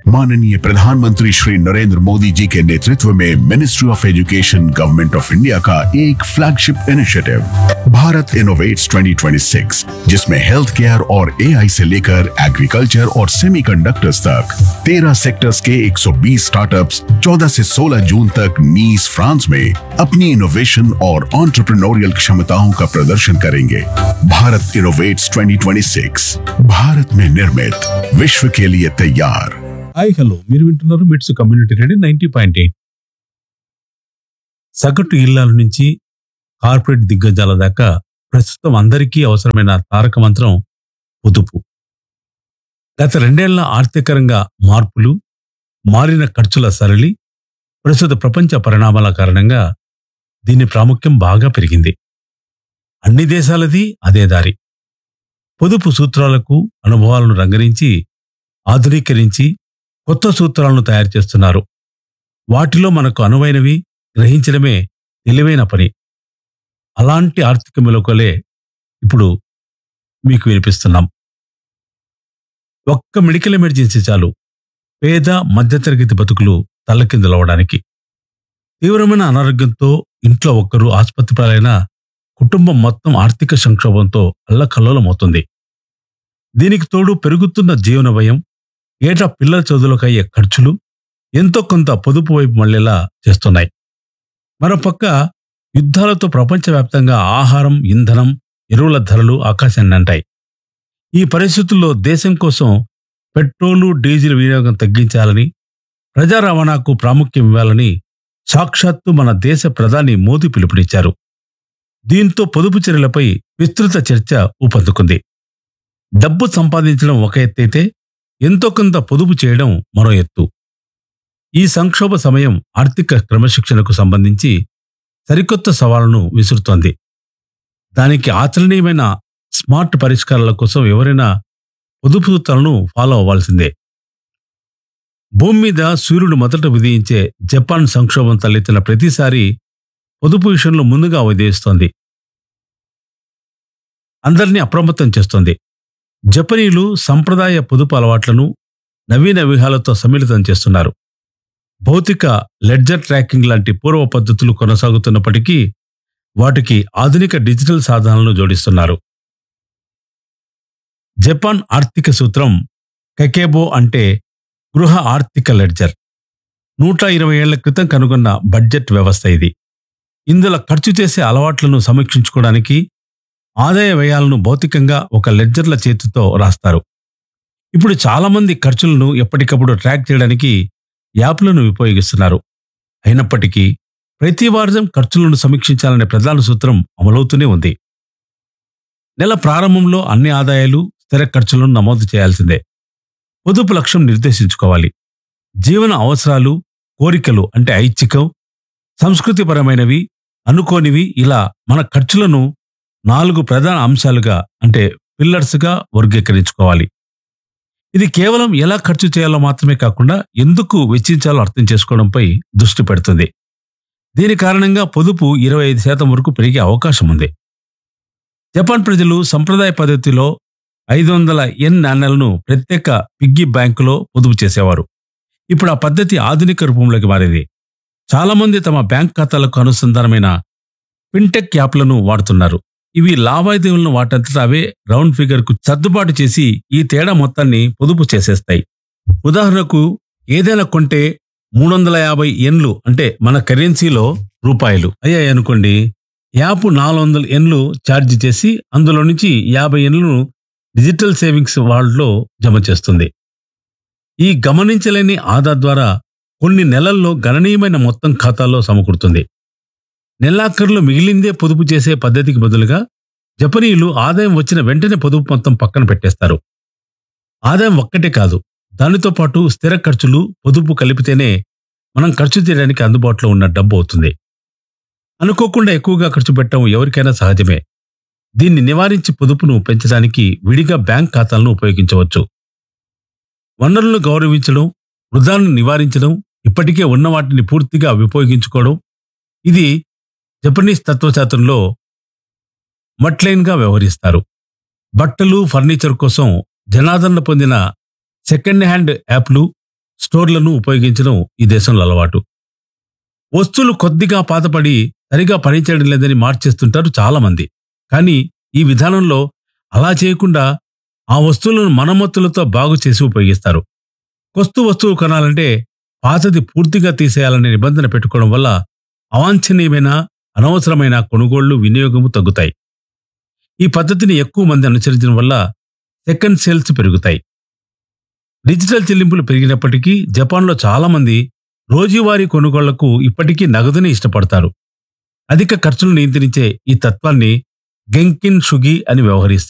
माननीय प्रधानमंत्री श्री नरेंद्र मोदी जी के नेतृत्व में ministry of education government of India का एक फ्लैगशिप इनिशिएटिव भारत इनोवेट्स 2026 जिसमें हेल्थ केयर और एआई से लेकर एग्रीकल्चर और सेमीकंडक्टर्स तक 13 सेक्टर्स के 120 स्टार्टअप्स 14 से 16 जून तक नीस फ्रांस में अपनी इनोवेशन और ऑन्टरप्रनोरियल क्षमताओं का प्रदर्शन करेंगे भारत इनोवेट्स 2026 भारत में निर्मित विश्व के लिए तैयार హాయ్ హలో మీరు వింటున్నారు MITS community radio ninety point eight సగటు ఇళ్లాల నుంచి కార్పొరేట్ దిగ్గజాల దాకా ప్రస్తుతం అందరికీ అవసరమైన తారక మంత్రం పొదుపు గత రెండేళ్ల ఆర్థికరంగా మార్పులు మారిన ఖర్చుల సరళి ప్రస్తుత ప్రపంచ పరిణామాల కారణంగా దీని ప్రాముఖ్యం బాగా పెరిగింది అన్ని దేశాలది అదే దారి పొదుపు సూత్రాలకు అనుభవాలను రంగరించి ఆధునీకరించి కొత్త సూత్రాలను తయారు చేస్తున్నారు వాటిలో మనకు అనువైనవి గ్రహించడమే తెలివైన పని అలాంటి ఆర్థిక మెలకులే ఇప్పుడు మీకు వినిపిస్తున్నాం ఒక్క మెడికల్ ఎమర్జెన్సీ చాలు పేద మధ్యతరగతి బతుకులు తల్లకిందులవడానికి తీవ్రమైన అనారోగ్యంతో ఇంట్లో ఒక్కరు ఆసుపత్రి పాలైన కుటుంబం మొత్తం ఆర్థిక సంక్షోభంతో అల్లకల్లోలమవుతుంది దీనికి తోడు పెరుగుతున్న జీవన వ్యయం ఏటా పిల్లల చదువులకు అయ్యే ఖర్చులు ఎంతో కొంత పొదుపు వైపు మళ్ళేలా చేస్తున్నాయి మరోపక్క యుద్ధాలతో ప్రపంచవ్యాప్తంగా ఆహారం ఇంధనం ఎరువుల ధరలు ఆకాశాన్ని అంటాయి ఈ పరిస్థితుల్లో దేశం కోసం పెట్రోలు డీజిల్ వినియోగం తగ్గించాలని ప్రజా రవాణాకు ప్రాముఖ్యం ఇవ్వాలని సాక్షాత్తు మన దేశ ప్రధాని మోదీ పిలుపునిచ్చారు దీంతో పొదుపు చర్యలపై విస్తృత చర్చ ఊపందుకుంది డబ్బు సంపాదించడం ఒక ఎత్తైతే ఎంతో కొంత పొదుపు చేయడం మరో ఎత్తు ఈ సంక్షోభ సమయం ఆర్థిక క్రమశిక్షణకు సంబంధించి సరికొత్త సవాళ్లను విసురుతోంది దానికి ఆచరణీయమైన స్మార్ట్ పరిష్కారాల కోసం ఎవరైనా పొదుపు సూత్రాలను ఫాలో అవ్వాల్సిందే భూమి మీద సూర్యుడు మొదట విధించే జపాన్ సంక్షోభం తలెత్తిన ప్రతిసారి పొదుపు విషయంలో ముందుగా ఉదయిస్తోంది అందరినీ అప్రమత్తం చేస్తోంది జపనీయులు సంప్రదాయ పొదుపు అలవాట్లను నవీన వ్యూహాలతో సమ్మిళితం చేస్తున్నారు భౌతిక లెడ్జర్ ట్రాకింగ్ లాంటి పూర్వ పద్ధతులు కొనసాగుతున్నప్పటికీ వాటికి ఆధునిక డిజిటల్ సాధనాలను జోడిస్తున్నారు జపాన్ ఆర్థిక సూత్రం కకేబో అంటే గృహ ఆర్థిక లెడ్జర్ నూట ఇరవై ఏళ్ల క్రితం కనుగొన్న బడ్జెట్ వ్యవస్థ ఇది ఇందులో ఖర్చు చేసే అలవాట్లను సమీక్షించుకోవడానికి ఆదాయ వ్యయాలను భౌతికంగా ఒక లెడ్జర్ల చేతితో రాస్తారు ఇప్పుడు చాలా మంది ఖర్చులను ఎప్పటికప్పుడు ట్రాక్ చేయడానికి యాప్లను ఉపయోగిస్తున్నారు అయినప్పటికీ ప్రతి వారం ఖర్చులను సమీక్షించాలనే ప్రధాన సూత్రం అమలవుతూనే ఉంది నెల ప్రారంభంలో అన్ని ఆదాయాలు స్థిర ఖర్చులను నమోదు చేయాల్సిందే పొదుపు లక్ష్యం నిర్దేశించుకోవాలి జీవన అవసరాలు కోరికలు అంటే ఐచ్ఛికం సంస్కృతిపరమైనవి అనుకోనివి ఇలా మన ఖర్చులను నాలుగు ప్రధాన అంశాలుగా అంటే పిల్లర్స్గా వర్గీకరించుకోవాలి ఇది కేవలం ఎలా ఖర్చు చేయాలో మాత్రమే కాకుండా ఎందుకు వెచ్చించాలో అర్థం చేసుకోవడంపై దృష్టి పెడుతుంది దీని కారణంగా పొదుపు ఇరవై ఐదు శాతం వరకు పెరిగే అవకాశం ఉంది జపాన్ ప్రజలు సంప్రదాయ పద్ధతిలో ఐదు వందల ఎన్ నాణ్యాలను ప్రత్యేక పిగ్గీ బ్యాంకులో పొదుపు చేసేవారు ఇప్పుడు ఆ పద్ధతి ఆధునిక రూపంలోకి మారింది చాలా మంది తమ బ్యాంక్ ఖాతాలకు అనుసంధానమైన ఫిన్టెక్ యాప్లను వాడుతున్నారు ఇవి లావాదేవీలను వాటంతటా అవే రౌండ్ ఫిగర్ కు సర్దుబాటు చేసి ఈ తేడా మొత్తాన్ని పొదుపు చేసేస్తాయి ఉదాహరణకు ఏదైనా కొంటే మూడు వందల యాభై ఎన్లు అంటే మన కరెన్సీలో రూపాయలు అయ్యాయి అనుకోండి యాప్ నాలుగు వందల ఎన్లు ఛార్జ్ చేసి అందులో నుంచి యాభై ఎన్లను డిజిటల్ సేవింగ్స్ వాల్డ్లో జమ చేస్తుంది ఈ గమనించలేని ఆదా ద్వారా కొన్ని నెలల్లో గణనీయమైన మొత్తం ఖాతాల్లో సమకూరుతుంది నెలాఖరులో మిగిలిందే పొదుపు చేసే పద్ధతికి బదులుగా జపనీయులు ఆదాయం వచ్చిన వెంటనే పొదుపు మొత్తం పక్కన పెట్టేస్తారు ఆదాయం ఒక్కటే కాదు దానితో పాటు స్థిర ఖర్చులు పొదుపు కలిపితేనే మనం ఖర్చు చేయడానికి అందుబాటులో ఉన్న డబ్బు అవుతుంది అనుకోకుండా ఎక్కువగా ఖర్చు పెట్టడం ఎవరికైనా సహజమే దీన్ని నివారించి పొదుపును పెంచడానికి విడిగా బ్యాంక్ ఖాతాలను ఉపయోగించవచ్చు వనరులను గౌరవించడం వృధాను నివారించడం ఇప్పటికే ఉన్న వాటిని పూర్తిగా ఉపయోగించుకోవడం ఇది జపనీస్ తత్వశాస్త్రంలో మట్లైన్గా వ్యవహరిస్తారు బట్టలు ఫర్నిచర్ కోసం జనాదరణ పొందిన సెకండ్ హ్యాండ్ యాప్లు స్టోర్లను ఉపయోగించడం ఈ దేశంలో అలవాటు వస్తువులు కొద్దిగా పాతపడి సరిగా పనిచేయడం లేదని మార్చేస్తుంటారు చాలా మంది కానీ ఈ విధానంలో అలా చేయకుండా ఆ వస్తువులను మనమత్తులతో బాగు చేసి ఉపయోగిస్తారు కొస్తు వస్తువు కొనాలంటే పాతది పూర్తిగా తీసేయాలనే నిబంధన పెట్టుకోవడం వల్ల అవాంఛనీయమైన అనవసరమైన కొనుగోళ్లు వినియోగము తగ్గుతాయి ఈ పద్ధతిని ఎక్కువ మంది అనుసరించడం వల్ల సెకండ్ సేల్స్ పెరుగుతాయి డిజిటల్ చెల్లింపులు పెరిగినప్పటికీ జపాన్లో చాలా మంది రోజువారీ కొనుగోళ్లకు ఇప్పటికీ నగదుని ఇష్టపడతారు అధిక ఖర్చులు నియంత్రించే ఈ తత్వాన్ని గెంకిన్ షుగి అని వ్యవహరిస్తారు